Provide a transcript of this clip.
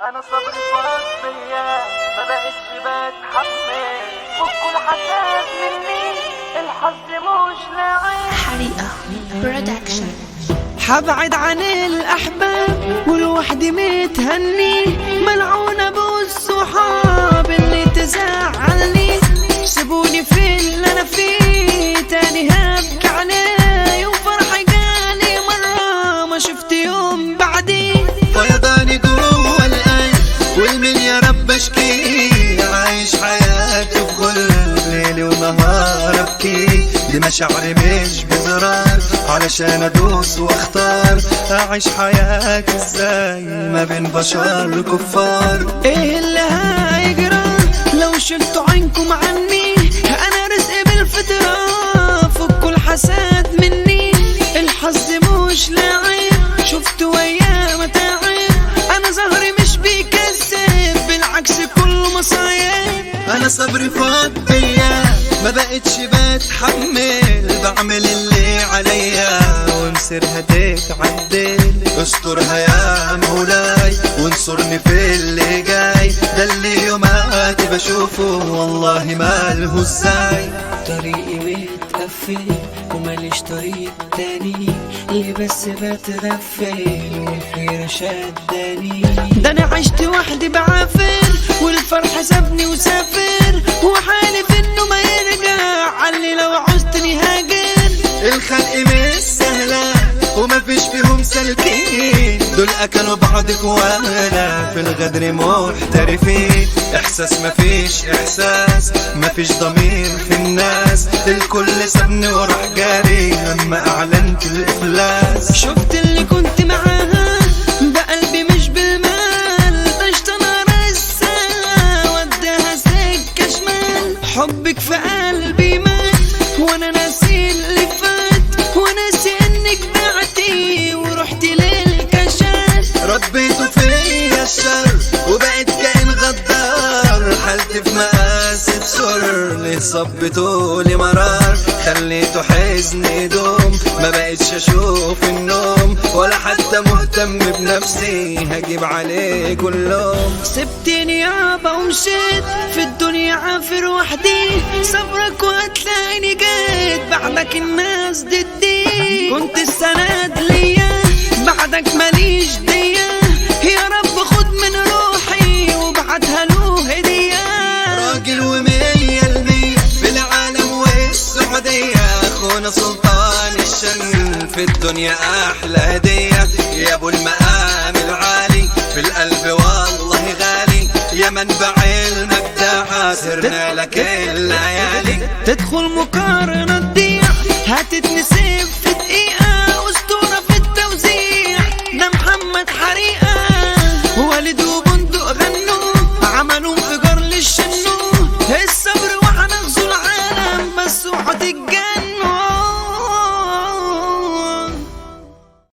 انا صبري فاض بيا ما بقتش بتحمل فكوا الحساس مني الحظ مش لاعب حريقة برودكشن حبعد عن الأحباب ولوحدي متهني ملعون أبو الصحاب اللي تزعلني سيبوني في اللي أنا فيه تاني هبكي عليه وفرحي جالي مرة ما شفت يوم بعدي فيضاني جوه القلب والمن يا رب اشكي عايش حياتي بكل ليلي ونهار ابكي دي مشاعري مش بزرار علشان ادوس واختار اعيش حياتي ازاي ما بين بشر كفار ايه اللي هيجرى لو شلتوا عينكم عني انا رزقي بالفطرة فكوا الحسد مني الحظ مش لاعب شفت وياه متاعب انا ظهري مش بيكسب بالعكس كله مصايب انا صبري فاض بيا ما بقتش بتحمل بعمل اللي عليا ومصيرها تتعدل استرها يا مولاي وانصرني في اللي جاي ده اللي يوماتي بشوفه والله ماله ازاي طريقي متقفل وماليش طريق تاني اللي بس بتغفل والحيرة شداني ده انا عشت وحدي بعافر والفرح سابني وسافر وحالف انه ما يرجع علي لو عوزتني هاجر الخلق مش سهلة وما فيش فيهم سالكين دول اكلوا بعض كوالا في الغدر محترفين احساس ما فيش احساس ما فيش ضمير في الناس الكل سابني وراح جاري لما اعلنت الافلاس شفت اللي كنت معاها بقلبي مش بالمال طشت نار السما وداها سكة شمال حبك في قلبي مات وانا ناسي اللي فات وناسي انك بعتي ورحت للكشاف ربيته فيا الشر وبقيت كائن غدار حالتي في مقاسة سر ليه صبته لي مرار خليته حزن يدوم ما بقتش اشوف النوم ولا حتى مهتم بنفسي هجيب عليه كلهم سبتني يابا ومشيت في الدنيا عافر وحدي صبرك وهتلاقيني جيت بعدك الناس ضدي كنت السند ليا بعدك ماليش ديا يا رب خد من روحي وابعتها له هدية راجل ومية المية في العالم والسعودية اخونا سلطان الشن في الدنيا احلى هدية يا ابو المقام العالي في القلب والله غالي يا منبع المبدع سرنا لك الليالي تدخل مقارنة تضيع هتتنسي